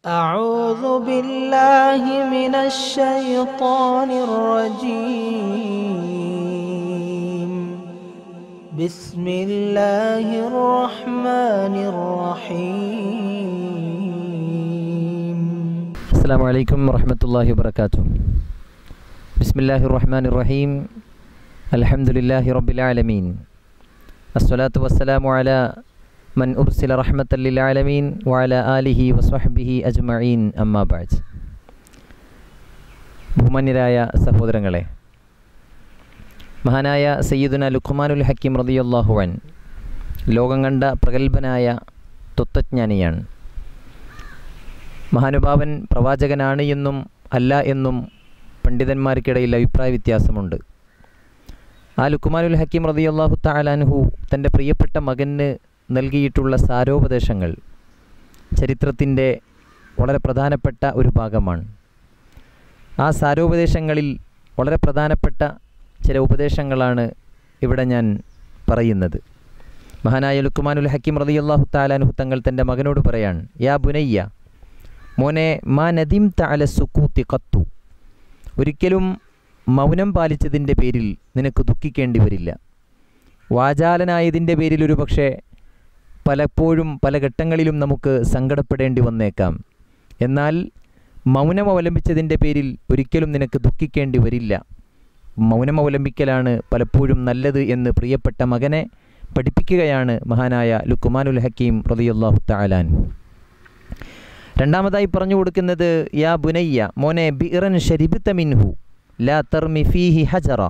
أعوذ بالله من الشيطان الرجيم بسم الله الرحمن الرحيم السلام عليكم ورحمة الله وبركاته بسم الله الرحمن الرحيم الحمد لله رب العالمين الصلاة والسلام على من أرسل رحمة للعالمين وعلى آله وصحبه أجمعين أما بعد ബഹുമാന്യരായ സഹോദരങ്ങളെ മഹാനായ സയ്യിദുന ലുഖ്മാനുൽ ഹക്കീം റളിയല്ലാഹു അൻ ലോകം കണ്ട പ്രഗത്ഭനായ തത്വജ്ഞാനിയാണ് മഹാനുഭാവൻ പ്രവാചകനാണ് എന്നും അല്ല എന്നും പണ്ഡിതന്മാർക്കിടയിൽ അഭിപ്രായ വ്യത്യാസമുണ്ട് ആ ലുക്കുമാനുൽ ഹക്കീം റതിയല്ലാഹു താലാൻഹു തൻ്റെ പ്രിയപ്പെട്ട മകന് നൽകിയിട്ടുള്ള സാരോപദേശങ്ങൾ ചരിത്രത്തിൻ്റെ വളരെ പ്രധാനപ്പെട്ട ഒരു ഭാഗമാണ് ആ സാരോപദേശങ്ങളിൽ വളരെ പ്രധാനപ്പെട്ട ചില ഉപദേശങ്ങളാണ് ഇവിടെ ഞാൻ പറയുന്നത് മഹാനായ ലുക്കുമാനുൽ ഹക്കീം റതിയല്ലാഹു താലാൻഹു തങ്ങൾ തൻ്റെ മകനോട് പറയാൻ യാ ബുനയ്യ മോനെ മാ നദീം തഅല സുക്കൂത്തി കത്തു ഒരിക്കലും മൗനം പാലിച്ചതിൻ്റെ പേരിൽ നിനക്ക് ദുഃഖിക്കേണ്ടി വരില്ല വാചാലനായതിൻ്റെ പേരിൽ ഒരു പക്ഷേ പലപ്പോഴും പല ഘട്ടങ്ങളിലും നമുക്ക് സങ്കടപ്പെടേണ്ടി വന്നേക്കാം എന്നാൽ മൗനം അവലംബിച്ചതിൻ്റെ പേരിൽ ഒരിക്കലും നിനക്ക് ദുഃഖിക്കേണ്ടി വരില്ല മൗനം അവലംബിക്കലാണ് പലപ്പോഴും നല്ലത് എന്ന് പ്രിയപ്പെട്ട മകനെ പഠിപ്പിക്കുകയാണ് മഹാനായ ലുക്കുമാനുൽ ഹക്കീം റതിയുല്ലാഹു താലാൻ രണ്ടാമതായി പറഞ്ഞു കൊടുക്കുന്നത് യാ ബുനയ്യ മോനെ ബിറൻ ഷരിബിത്ത മിൻഹു ലാ തർമി ഫീഹി ഹജറ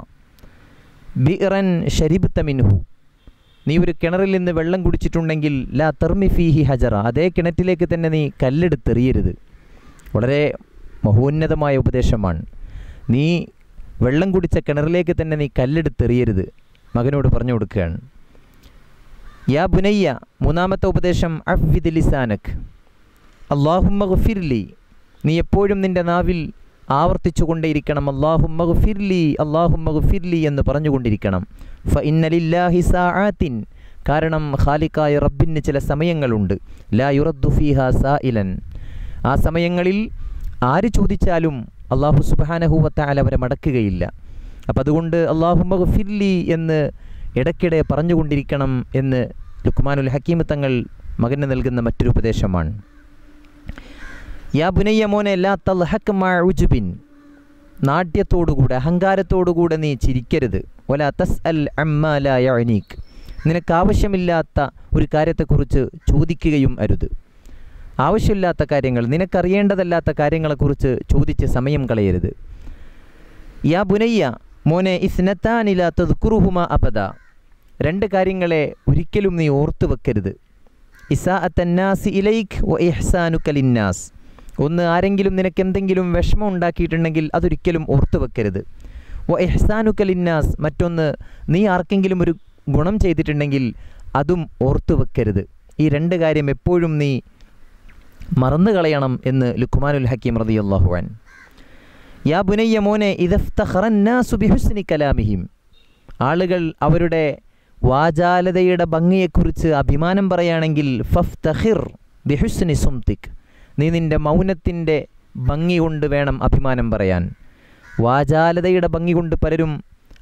ബിറൻ ഷരിബിത്ത മിൻഹു നീ ഒരു കിണറിൽ നിന്ന് വെള്ളം കുടിച്ചിട്ടുണ്ടെങ്കിൽ ലാ തർമി ഫീഹി ഹജറ അതേ കിണറ്റിലേക്ക് തന്നെ നീ കല്ലെടുത്തെറിയരുത് വളരെ മഹോന്നതമായ ഉപദേശമാണ് നീ വെള്ളം കുടിച്ച കിണറിലേക്ക് തന്നെ നീ കല്ലെടുത്തെറിയരുത് മകനോട് പറഞ്ഞു കൊടുക്കുകയാണ് യാ ബുനയ്യ മൂന്നാമത്തെ ഉപദേശം അഫ്വിദ് ലിസാനക് അള്ളാഹുമ്മ ഗഫിർലി നീ എപ്പോഴും നിൻ്റെ നാവിൽ ആവർത്തിച്ചു കൊണ്ടേയിരിക്കണം അള്ളാഹുമ്മ ഗഫിർലി അള്ളാഹുമ്മ ഗഫിർലി എന്ന് പറഞ്ഞുകൊണ്ടിരിക്കണം ഫ ഇന്നലില്ലാഹി സാആത്തിൻ കാരണം ഖാലിക്കായ റബ്ബിന് ചില സമയങ്ങളുണ്ട് ലാ യുറദ്ദു ഫീഹ സായിലൻ ആ സമയങ്ങളിൽ ആര് ചോദിച്ചാലും അള്ളാഹു സുബാനഹുവത്താൽ അവരെ മടക്കുകയില്ല അപ്പം അതുകൊണ്ട് അള്ളാഹുമ്മ ഗഫിർലി എന്ന് ഇടയ്ക്കിടെ പറഞ്ഞുകൊണ്ടിരിക്കണം എന്ന് ലുക്മാനുൽ ഹക്കീം തങ്ങൾ മകന് നൽകുന്ന മറ്റൊരു ഉപദേശമാണ് യാ ബുനയ്യ മോനെ ലാ തൽഹക് മാ ഉജുബിൻ നാട്യത്തോടുകൂടെ അഹങ്കാരത്തോടുകൂടെ നീ ചിരിക്കരുത് ഒല തസ് അൽ അമ്മാല യഅനീക് നിനക്ക് ആവശ്യമില്ലാത്ത ഒരു കാര്യത്തെക്കുറിച്ച് ചോദിക്കുകയും അരുത് ആവശ്യമില്ലാത്ത കാര്യങ്ങൾ നിനക്കറിയേണ്ടതല്ലാത്ത കാര്യങ്ങളെക്കുറിച്ച് ചോദിച്ച് സമയം കളയരുത് യാ ബുനയ്യ മോനെ ഇസ്നത്താനില തദ്കുറുഹുമ അബദ രണ്ട് കാര്യങ്ങളെ ഒരിക്കലും നീ ഓർത്തു വെക്കരുത് ഇസാ അത്തന്നാസി ഇലൈഖ് ഒ ഇഹ്സാനു കലിന്നാസ് ഒന്ന് ആരെങ്കിലും നിനക്ക് എന്തെങ്കിലും വിഷമം ഉണ്ടാക്കിയിട്ടുണ്ടെങ്കിൽ അതൊരിക്കലും ഓർത്തു വെക്കരുത് ഒ എഹ്സാനു കലിന്നാസ് മറ്റൊന്ന് നീ ആർക്കെങ്കിലും ഒരു ഗുണം ചെയ്തിട്ടുണ്ടെങ്കിൽ അതും ഓർത്തു വെക്കരുത് ഈ രണ്ട് കാര്യം എപ്പോഴും നീ മറന്നു കളയണം എന്ന് ലുഖ്മാനുൽ ഹക്കീം റതി അള്ളാഹുവാൻ യാ ബുനയ്യ മോനെ ഇദഫ്തഖറന്നാസു ബിഹുസ്നി കലാമിഹിം ആളുകൾ അവരുടെ വാചാലതയുടെ ഭംഗിയെക്കുറിച്ച് അഭിമാനം പറയുകയാണെങ്കിൽ ഫഫ്തഹിർ ബിഹുസ്നി സുംതിക് നീ നിൻ്റെ മൗനത്തിൻ്റെ ഭംഗി കൊണ്ട് വേണം അഭിമാനം പറയാൻ വാചാലതയുടെ ഭംഗി കൊണ്ട് പലരും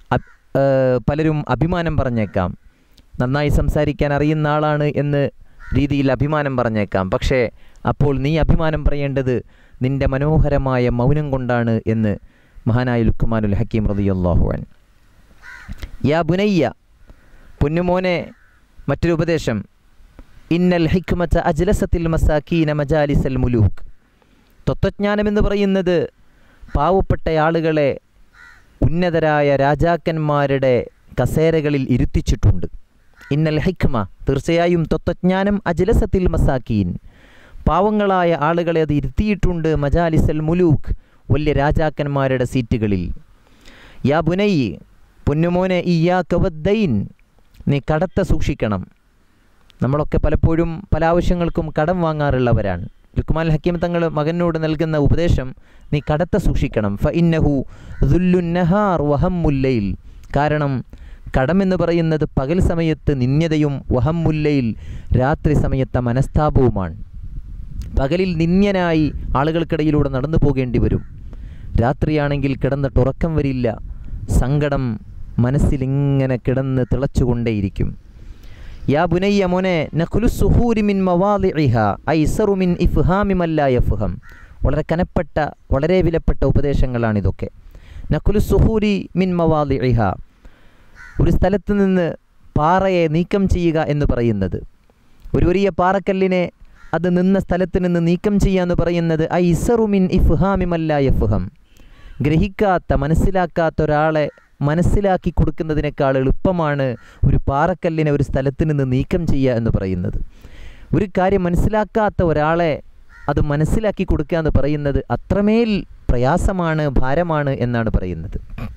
പലരും അഭിമാനം പറഞ്ഞേക്കാം നന്നായി സംസാരിക്കാൻ അറിയുന്ന ആളാണ് എന്ന് രീതിയിൽ അഭിമാനം പറഞ്ഞേക്കാം പക്ഷേ അപ്പോൾ നീ അഭിമാനം പറയേണ്ടത് നിൻ്റെ മനോഹരമായ മൗനം കൊണ്ടാണ് എന്ന് മഹാനായ ലുക്കുമാനുൽ ഹക്കീം റതിയല്ലാഹുവാൻ യാ ബുനയ്യ പൊന്നുമോനെ മറ്റൊരു ഉപദേശം ഇന്നൽ ഹിക്മച്ച അജ്ലസത്തിൽ മസാക്കീന മജാലിസൽ മുലൂക്ക് തത്വജ്ഞാനം എന്ന് പറയുന്നത് പാവപ്പെട്ട ആളുകളെ ഉന്നതരായ രാജാക്കന്മാരുടെ കസേരകളിൽ ഇരുത്തിച്ചിട്ടുണ്ട് ഇന്നൽ ഹിക്മ തീർച്ചയായും തത്വജ്ഞാനം അജ്ലസത്തിൽ മസാക്കീൻ പാവങ്ങളായ ആളുകളെ അത് ഇരുത്തിയിട്ടുണ്ട് മജാലിസൽ മുലൂക്ക് വലിയ രാജാക്കന്മാരുടെ സീറ്റുകളിൽ യാ ബുനൈ പൊന്നുമോനെ ഇയാ കവദ്ദൈൻ നീ കടത്തെ സൂക്ഷിക്കണം നമ്മളൊക്കെ പലപ്പോഴും പല ആവശ്യങ്ങൾക്കും കടം വാങ്ങാറുള്ളവരാണ് ലുക്മാൻ ഹക്കീം തങ്ങൾ മകനോട് നൽകുന്ന ഉപദേശം നീ കടത്തെ സൂക്ഷിക്കണം ഫ ഇന്നഹു ദുല്ലുന്നഹാർ വഹമ്മുല്ലയിൽ കാരണം കടമെന്ന് പറയുന്നത് പകൽ സമയത്ത് നിന്യതയും വഹമ്മുല്ലയിൽ രാത്രി സമയത്തെ മനസ്താപവുമാണ് പകലിൽ നിന്യനായി ആളുകൾക്കിടയിലൂടെ നടന്നു പോകേണ്ടി വരും രാത്രിയാണെങ്കിൽ കിടന്നിട്ട് ഉറക്കം വരില്ല സങ്കടം മനസ്സിലിങ്ങനെ കിടന്ന് തിളച്ചുകൊണ്ടേയിരിക്കും യാ ബുനയ്യ മോനെ നഖുലു സുഹൂരി മിൻ മവാദിഇഹ ഐസറു മിൻ ഇഫ്ഹാമി മല്ലാ യഫ്ഹം വളരെ കനപ്പെട്ട വളരെ വിലപ്പെട്ട ഉപദേശങ്ങളാണിതൊക്കെ നഖുലു സുഹൂരി മിൻ മവാദിഇഹ ഒരു സ്ഥലത്ത് നിന്ന് പാറയെ നീക്കം ചെയ്യുക എന്ന് പറയുന്നത് ഒരു വലിയ പാറക്കല്ലിനെ അത് നിന്ന സ്ഥലത്ത് നിന്ന് നീക്കം ചെയ്യുക എന്ന് പറയുന്നത് ഐസറു മിൻ ഇഫ്ഹാമി മല്ലാ യഫ്ഹം ഗ്രഹിക്കാത്ത മനസ്സിലാക്കാത്ത ഒരാളെ മനസ്സിലാക്കി കൊടുക്കുന്നതിനേക്കാൾ എളുപ്പമാണ് ഒരു പാറക്കല്ലിനെ ഒരു സ്ഥലത്ത് നിന്ന് നീക്കം ചെയ്യുക എന്ന് പറയുന്നത് ഒരു കാര്യം മനസ്സിലാക്കാത്ത ഒരാളെ അത് മനസ്സിലാക്കി കൊടുക്കുക എന്ന് പറയുന്നത് അത്രമേൽ പ്രയാസമാണ് ഭാരമാണ് എന്നാണ് പറയുന്നത്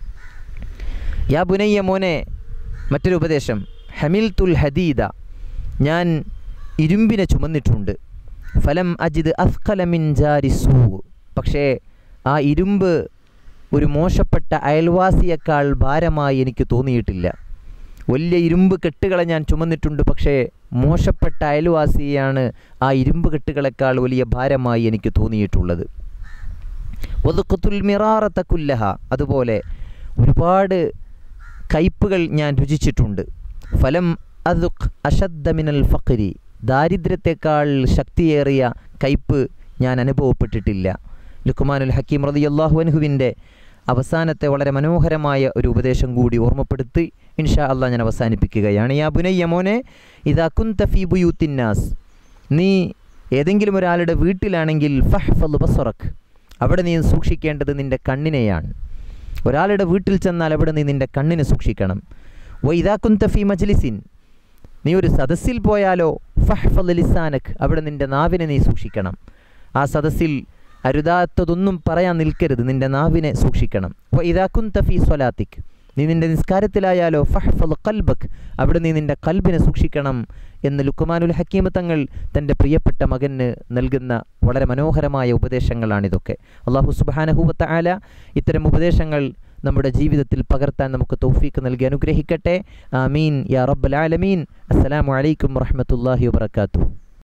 യാ ബുനയ്യ മോനെ മറ്റൊരു ഉപദേശം ഹമിൽ തുൽ ഹദീദ ഞാൻ ഇരുമ്പിനെ ചുമന്നിട്ടുണ്ട് ഫലം അജിദ് അഫ്കലമിൻ ജാരിസൂ പക്ഷേ ആ ഇരുമ്പ് ഒരു മോശപ്പെട്ട അയൽവാസിയേക്കാൾ ഭാരമായി എനിക്ക് തോന്നിയിട്ടില്ല വലിയ ഇരുമ്പ് കെട്ടുകളെ ഞാൻ ചുമന്നിട്ടുണ്ട് പക്ഷേ മോശപ്പെട്ട അയൽവാസിയാണ് ആ ഇരുമ്പ് കെട്ടുകളെക്കാൾ വലിയ ഭാരമായി എനിക്ക് തോന്നിയിട്ടുള്ളത് ഒതുക്കത്തുൽ മിറാറത്തക്കുല്ലഹ അതുപോലെ ഒരുപാട് കയ്പുകൾ ഞാൻ രുചിച്ചിട്ടുണ്ട് ഫലം അതുഖ് അഷദ്ദമിനൽ ഫഖരി ദാരിദ്ര്യത്തെക്കാൾ ശക്തിയേറിയ കയ്പ് ഞാൻ അനുഭവപ്പെട്ടിട്ടില്ല ലുക്കുമാനുൽ ഹക്കീം റതി അള്ളാഹുഅൻഹുവിൻ്റെ അവസാനത്തെ വളരെ മനോഹരമായ ഒരു ഉപദേശം കൂടി ഓർമ്മപ്പെടുത്തി ഇൻഷാ അള്ളാഹ് ഞാൻ അവസാനിപ്പിക്കുകയാണ് യാ ബുനയ്യ മോനെ ഇതാ കുന്തഫി ബുയൂത്തിന്നാസ് നീ ഏതെങ്കിലും ഒരാളുടെ വീട്ടിലാണെങ്കിൽ ഫഹ്ഫൽ ബസറഖ് അവിടെ നീ സൂക്ഷിക്കേണ്ടത് നിൻ്റെ കണ്ണിനെയാണ് ഒരാളുടെ വീട്ടിൽ ചെന്നാൽ അവിടെ നീ നിൻ്റെ കണ്ണിനെ സൂക്ഷിക്കണം വൈദാ കുന്തഫി മജ്ലിസിൻ നീ ഒരു സദസ്സിൽ പോയാലോ ഫഹ്ഫൽ ലിസാനക് അവിടെ നിൻ്റെ നാവിനെ നീ സൂക്ഷിക്കണം ആ സദസ്സിൽ അരുതാത്തതൊന്നും പറയാൻ നിൽക്കരുത് നിൻ്റെ നാവിനെ സൂക്ഷിക്കണം അപ്പോൾ ഇതാക്കും തഫി സ്വലാത്തിക് നീ നിൻ്റെ നിസ്കാരത്തിലായാലോ ഫഹ്ഫൽ കൽബക് അവിടെ നീ നിൻ്റെ കൽബിനെ സൂക്ഷിക്കണം എന്ന് ലുക്കുമാനുൽ ഹക്കീമ തങ്ങൾ തൻ്റെ പ്രിയപ്പെട്ട മകന് നൽകുന്ന വളരെ മനോഹരമായ ഉപദേശങ്ങളാണിതൊക്കെ അള്ളാഹു സുബാനഹൂവത്ത ആല ഇത്തരം ഉപദേശങ്ങൾ നമ്മുടെ ജീവിതത്തിൽ പകർത്താൻ നമുക്ക് തൗഫീക്ക് നൽകി അനുഗ്രഹിക്കട്ടെ ആമീൻ യാ റബ്ബൽ ആലമീൻ അസ്സലാമു അലൈക്കും വറഹ്മത്തുള്ളാഹി വബറകാതുഹു